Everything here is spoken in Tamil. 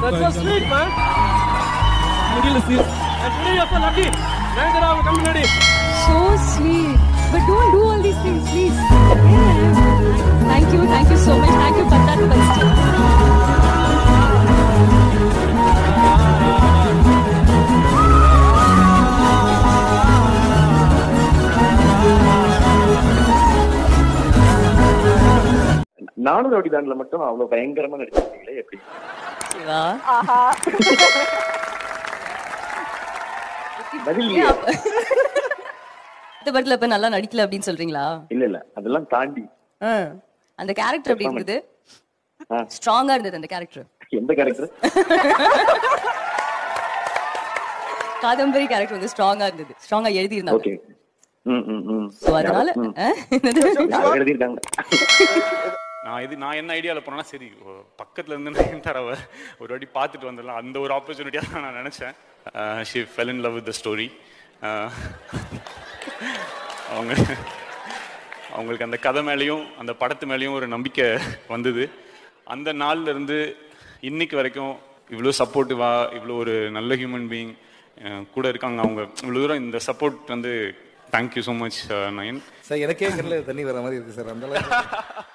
That's so sweet, man. முடியல சீர் And today you're so lucky. Nayanthara அவங்க கம்மி முன்னாடி So sweet. But don't do all these things, please. Thank you, thank you so much. Thank you, Patat, but still. நானும் ரவுடிதான்ல மட்டும் அவ்வளவு பயங்கரமா நடிச்சிருக்கீங்களே எப்படி சிவா பதில் இல்லையே. இந்த படத்துல இப்ப நல்லா நடிக்கல அப்படின்னு சொல்றீங்களா இல்ல இல்ல அதெல்லாம் தாண்டி ஆ. அந்த கேரக்டர் எப்படி இருந்தது ஆ. ஸ்ட்ராங்கா இருந்தது அந்த கேரக்டர் எந்த கேரக்டர் காதம்பரி கேரக்டர் வந்து ஸ்ட்ராங்கா இருந்தது ஸ்ட்ராங்கா எழுதி இருந்தாங்க ஓகே ம் ம் ம் சோ அதனால ம். ஆ, என்னது? யார் எழுதியிருக்காங்க நான் இது நான் என்ன ஐடியாவில் போனேன்னா சரி ஓ, பக்கத்துல இருந்து நயன்தாராவை ஒரு வாட்டி பார்த்துட்டு வந்துடலாம் அந்த ஒரு ஆப்பர்ச்சுனிட்டியாக தான் நான் நினச்சேன் she fell in love with the story அவங்க அவங்களுக்கு அந்த கதை மேலேயும் அந்த படத்து மேலேயும் ஒரு நம்பிக்கை வந்தது அந்த நாள்ல இருந்து இன்னைக்கு வரைக்கும் இவ்வளோ சப்போர்ட்டிவா இவ்வளோ ஒரு நல்ல ஹியூமன் பீயிங் கூட இருக்காங்க அவங்க இவ்வளோ தூரம் இந்த சப்போர்ட் வந்து thank you so much Nayan sir எனக்கே கண்ணில் தண்ணி வர மாதிரி இருக்கு சார் அந்த அளவுக்கு